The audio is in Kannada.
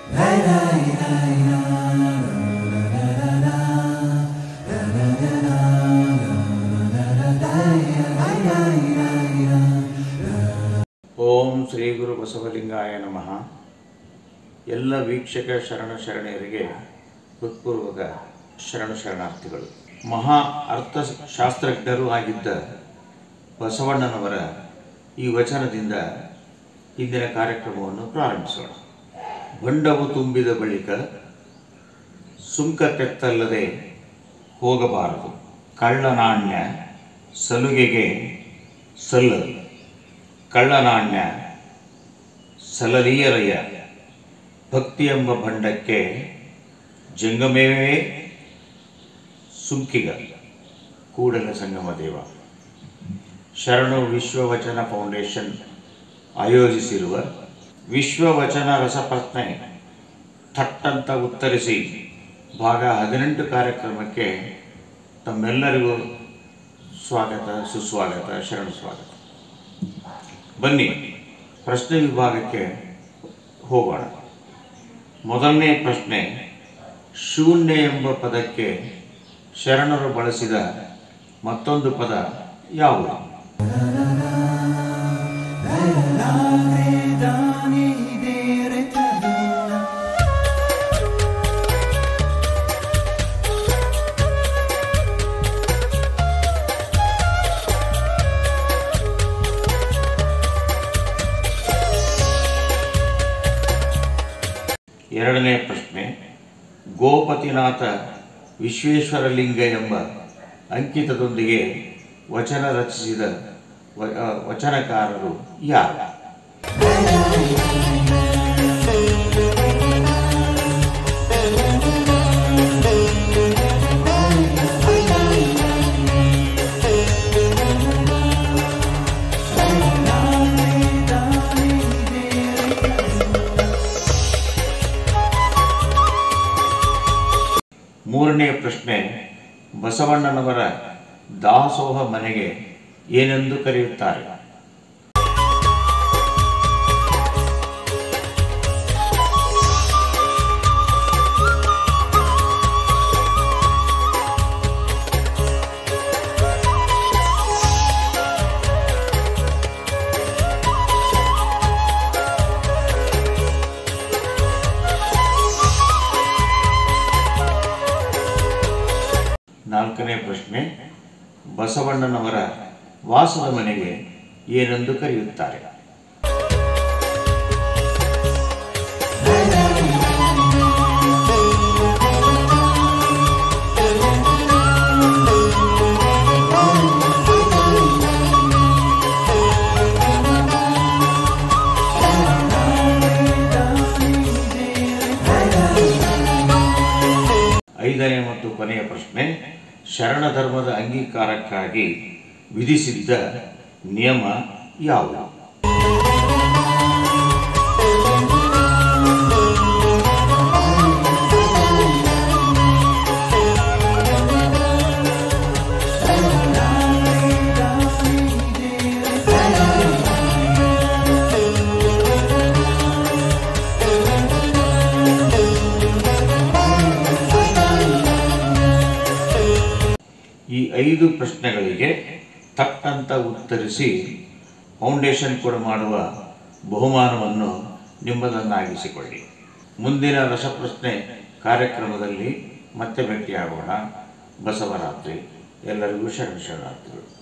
ಓಂ ಶ್ರೀ ಗುರು ಬಸವಲಿಂಗಾಯ ನಮಃ ಎಲ್ಲ ವೀಕ್ಷಕ ಶರಣ ಶರಣೆಯರಿಗೆ ಹೃತ್ಪೂರ್ವಕ ಶರಣ ಶರಣಾರ್ಥಿಗಳು ಮಹಾ ಅರ್ಥಶಾಸ್ತ್ರಜ್ಞರೂ ಆಗಿದ್ದ ಬಸವಣ್ಣನವರ ಈ ವಚನದಿಂದ ಇಂದಿನ ಕಾರ್ಯಕ್ರಮವನ್ನು ಪ್ರಾರಂಭಿಸೋಣ ಬಂಡವು ತುಂಬಿದ ಬಳಿಕ ಸುಂಕ ತೆತ್ತಲ್ಲದೆ ಹೋಗಬಾರದು ಕಳ್ಳನಾಣ್ಯ ಸಲುಗೆಗೆ ಸಲ್ಲದು ಕಳ್ಳನಾಣ್ಯ ಸಲಲೀಯರಯ್ಯ ಭಕ್ತಿ ಎಂಬ ಬಂಡಕ್ಕೆ ಜಂಗಮೇವೇ ಸುಂಕಿಗ ಕೂಡಲ ಸಂಗಮ ದೇವ ಶರಣು ವಿಶ್ವವಚನ ಫೌಂಡೇಶನ್ ಆಯೋಜಿಸಿರುವ ವಿಶ್ವವಚನ ರಸಪ್ರಶ್ನೆ ಥಟ್ಟಂತ ಉತ್ತರಿಸಿ ಭಾಗ ಹದಿನೆಂಟು ಕಾರ್ಯಕ್ರಮಕ್ಕೆ ತಮ್ಮೆಲ್ಲರಿಗೂ ಸ್ವಾಗತ ಸುಸ್ವಾಗತ ಶರಣ ಸ್ವಾಗತ ಬನ್ನಿ ಪ್ರಶ್ನೆ ವಿಭಾಗಕ್ಕೆ ಹೋಗೋಣ ಮೊದಲನೇ ಪ್ರಶ್ನೆ ಶೂನ್ಯ ಎಂಬ ಪದಕ್ಕೆ ಶರಣರು ಬಳಸಿದ ಮತ್ತೊಂದು ಪದ ಯಾವುದು ಎರಡನೇ ಪ್ರಶ್ನೆ ಗೋಪತಿನಾಥ ವಿಶ್ವೇಶ್ವರಲಿಂಗ ಎಂಬ ಅಂಕಿತದೊಂದಿಗೆ ವಚನ ರಚಿಸಿದ ವ- ಆ, ವಚನಕಾರರು ಯಾರು ಮೂರನೇ ಪ್ರಶ್ನೆ ಬಸವಣ್ಣನವರ ದಾಸೋಹ ಮನೆಗೆ ಏನೆಂದು ಕರೆಯುತ್ತಾರೆ ನಾಲ್ಕನೇ ಪ್ರಶ್ನೆ ಬಸವಣ್ಣನವರ ವಾಸದ ಮನೆಗೆ ಏನೆಂದು ಕರೆಯುತ್ತಾರೆ ಐದನೇ ಮತ್ತು ಕೊನೆಯ ಪ್ರಶ್ನೆ ಶರಣ ಧರ್ಮದ ಅಂಗೀಕಾರಕ್ಕಾಗಿ ವಿಧಿಸಿದ್ದ ನಿಯಮ ಯಾವುದು ಈ ಐದು ಪ್ರಶ್ನೆಗಳಿಗೆ ತಕ್ಕಂತ ಉತ್ತರಿಸಿ ಫೌಂಡೇಶನ್ ಕೂಡ ಮಾಡುವ ಬಹುಮಾನವನ್ನು ನಿಮ್ಮದನ್ನಾಗಿಸಿಕೊಳ್ಳಿ ಮುಂದಿನ ರಸಪ್ರಶ್ನೆ ಕಾರ್ಯಕ್ರಮದಲ್ಲಿ ಮತ್ತೆ ಭೇಟಿಯಾಗೋಣ ಬಸವರಾತ್ರಿ ಎಲ್ಲರಿಗೂ ಶರಣ ಶರಣಾರ್ಥಿಗಳು